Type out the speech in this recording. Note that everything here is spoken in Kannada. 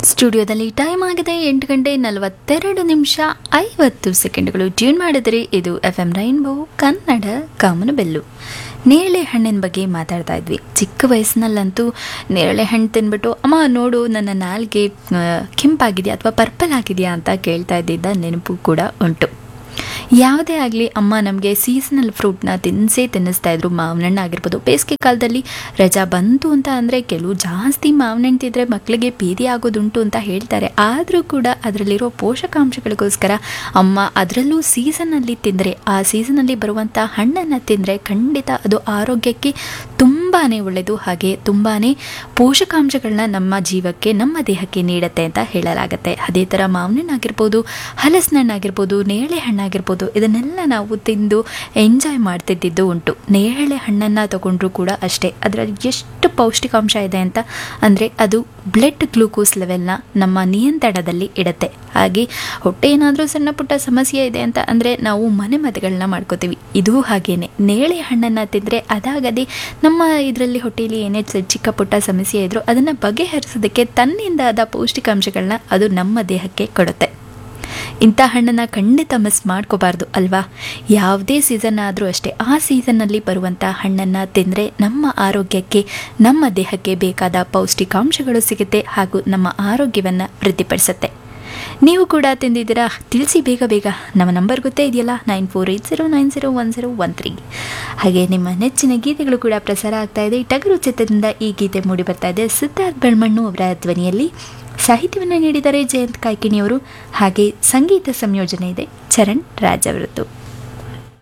ಸ್ಟುಡಿಯೋದಲ್ಲಿ ಟೈಮ್ ಆಗಿದೆ ಎಂಟು ಗಂಟೆ ನಲವತ್ತೆರಡು ನಿಮಿಷ ಐವತ್ತು ಸೆಕೆಂಡ್ಗಳು ಟ್ಯೂನ್ ಮಾಡಿದರೆ ಇದು ಎಫ್ ಎಂ ರೈನ್ಬೋ ಕನ್ನಡ ಕಾಮನಬೆಲ್ಲು ನೇರಳೆ ಹಣ್ಣಿನ ಬಗ್ಗೆ ಮಾತಾಡ್ತಾ ಇದ್ವಿ ಚಿಕ್ಕ ವಯಸ್ಸಿನಲ್ಲಂತೂ ನೇರಳೆ ಹಣ್ಣು ತಿನ್ಬಿಟ್ಟು ಅಮ್ಮ ನೋಡು ನನ್ನ ನಾಲ್ಗೆ ಆ, ಕೆಂಪಾಗಿದೆಯಾ ಅಥವಾ ಪರ್ಪಲ್ ಆಗಿದೆಯಾ ಅಂತ ಕೇಳ್ತಾ ಇದ್ದಿದ್ದ ನೆನಪು ಕೂಡ ಉಂಟು ಯಾವುದೇ ಆಗಲಿ ಅಮ್ಮ ನಮಗೆ ಸೀಸನಲ್ ಫ್ರೂಟ್ನ ತಿನ್ನಿಸೇ ತಿನ್ನಿಸ್ತಾ ಇದ್ರು ಮಾವಿನಣ್ಣು ಆಗಿರ್ಬೋದು ಬೇಸಿಗೆ ಕಾಲದಲ್ಲಿ ರಜಾ ಬಂತು ಅಂತ ಅಂದರೆ ಕೆಲವು ಜಾಸ್ತಿ ಮಾವಿನಣ್ಣು ತಿಂದರೆ ಮಕ್ಕಳಿಗೆ ಭೇದಿ ಆಗೋದುಂಟು ಅಂತ ಹೇಳ್ತಾರೆ ಆದರೂ ಕೂಡ ಅದರಲ್ಲಿರೋ ಪೋಷಕಾಂಶಗಳಿಗೋಸ್ಕರ ಅಮ್ಮ ಅದರಲ್ಲೂ ಸೀಸನಲ್ಲಿ ತಿಂದರೆ ಆ ಸೀಸನಲ್ಲಿ ಬರುವಂಥ ಹಣ್ಣನ್ನು ತಿಂದರೆ ಖಂಡಿತ ಅದು ಆರೋಗ್ಯಕ್ಕೆ ತುಂಬಾ ಒಳ್ಳೆಯದು ಹಾಗೆ ತುಂಬಾ ಪೋಷಕಾಂಶಗಳನ್ನ ನಮ್ಮ ಜೀವಕ್ಕೆ ನಮ್ಮ ದೇಹಕ್ಕೆ ನೀಡುತ್ತೆ ಅಂತ ಹೇಳಲಾಗತ್ತೆ ಅದೇ ಥರ ಮಾವಿನಣ್ಣಾಗಿರ್ಬೋದು ಹಲಸಿನಣ್ಣಾಗಿರ್ಬೋದು ನೇರಳೆ ಹಣ್ಣಾಗಿರ್ಬೋದು ಇದನ್ನೆಲ್ಲ ನಾವು ತಿಂದು ಎಂಜಾಯ್ ಮಾಡ್ತಿದ್ದಿದ್ದು ಉಂಟು ನೇರಳೆ ಹಣ್ಣನ್ನು ತಗೊಂಡ್ರೂ ಕೂಡ ಅಷ್ಟೇ ಅದರಲ್ಲಿ ಎಷ್ಟು ಪೌಷ್ಟಿಕಾಂಶ ಇದೆ ಅಂತ ಅಂದರೆ ಅದು ಬ್ಲಡ್ ಗ್ಲೂಕೋಸ್ ಲೆವೆಲ್ನ ನಮ್ಮ ನಿಯಂತ್ರಣದಲ್ಲಿ ಇಡುತ್ತೆ ಹಾಗೆ ಹೊಟ್ಟೆ ಏನಾದರೂ ಸಣ್ಣ ಪುಟ್ಟ ಸಮಸ್ಯೆ ಇದೆ ಅಂತ ಅಂದರೆ ನಾವು ಮನೆ ಮದ್ದುಗಳನ್ನ ಮಾಡ್ಕೋತೀವಿ ಇದು ಹಾಗೇನೆ ನೇರಳೆ ಹಣ್ಣನ್ನು ತಿಂದರೆ ಅದಾಗದೆ ನಮ್ಮ ಇದರಲ್ಲಿ ಹೊಟ್ಟೆಯಲ್ಲಿ ಏನೇ ಚ- ಚಿಕ್ಕ ಪುಟ್ಟ ಸಮಸ್ಯೆ ಇದ್ರೂ ಅದನ್ನು ಬಗೆಹರಿಸೋದಕ್ಕೆ ತನ್ನಿಂದ ಆದ ಪೌಷ್ಟಿಕಾಂಶಗಳನ್ನ ಅದು ನಮ್ಮ ದೇಹಕ್ಕೆ ಕೊಡುತ್ತೆ ಇಂಥ ಹಣ್ಣನ್ನು ಖಂಡಿತ ಮಿಸ್ ಮಾಡ್ಕೋಬಾರ್ದು ಅಲ್ವಾ ಯಾವುದೇ ಸೀಸನ್ ಆದರೂ ಅಷ್ಟೇ ಆ ಸೀಸನ್ನಲ್ಲಿ ಬರುವಂಥ ಹಣ್ಣನ್ನು ತಿಂದರೆ ನಮ್ಮ ಆರೋಗ್ಯಕ್ಕೆ ನಮ್ಮ ದೇಹಕ್ಕೆ ಬೇಕಾದ ಪೌಷ್ಟಿಕಾಂಶಗಳು ಸಿಗುತ್ತೆ ಹಾಗೂ ನಮ್ಮ ಆರೋಗ್ಯವನ್ನು ವೃದ್ಧಿಪಡಿಸುತ್ತೆ ನೀವು ಕೂಡ ತಿಂದಿದ್ದೀರಾ ತಿಳಿಸಿ ಬೇಗ ಬೇಗ ನಮ್ಮ ನಂಬರ್ ಗೊತ್ತೇ ಇದೆಯಲ್ಲ nine four eight zero nine zero one zero one three ಹಾಗೆ ನಿಮ್ಮ ನೆಚ್ಚಿನ ಗೀತೆಗಳು ಕೂಡ ಪ್ರಸಾರ ಆಗ್ತಾ ಇದೆ ಟಗರು ಚಿತ್ರದಿಂದ ಈ ಗೀತೆ ಮೂಡಿ ಬರ್ತಾ ಇದೆ ಸಿದ್ಧಾರ್ಥ್ ಬೆಳ್ಮಣ್ಣು ಅವರ ಧ್ವನಿಯಲ್ಲಿ ಸಾಹಿತ್ಯವನ್ನು ನೀಡಿದ್ದಾರೆ ಜಯಂತ್ ಕಾಯ್ಕಿಣಿಯವರು ಹಾಗೆ ಸಂಗೀತ ಸಂಯೋಜನೆ ಇದೆ ಚರಣ್ ರಾಜ್ ಅವರದ್ದು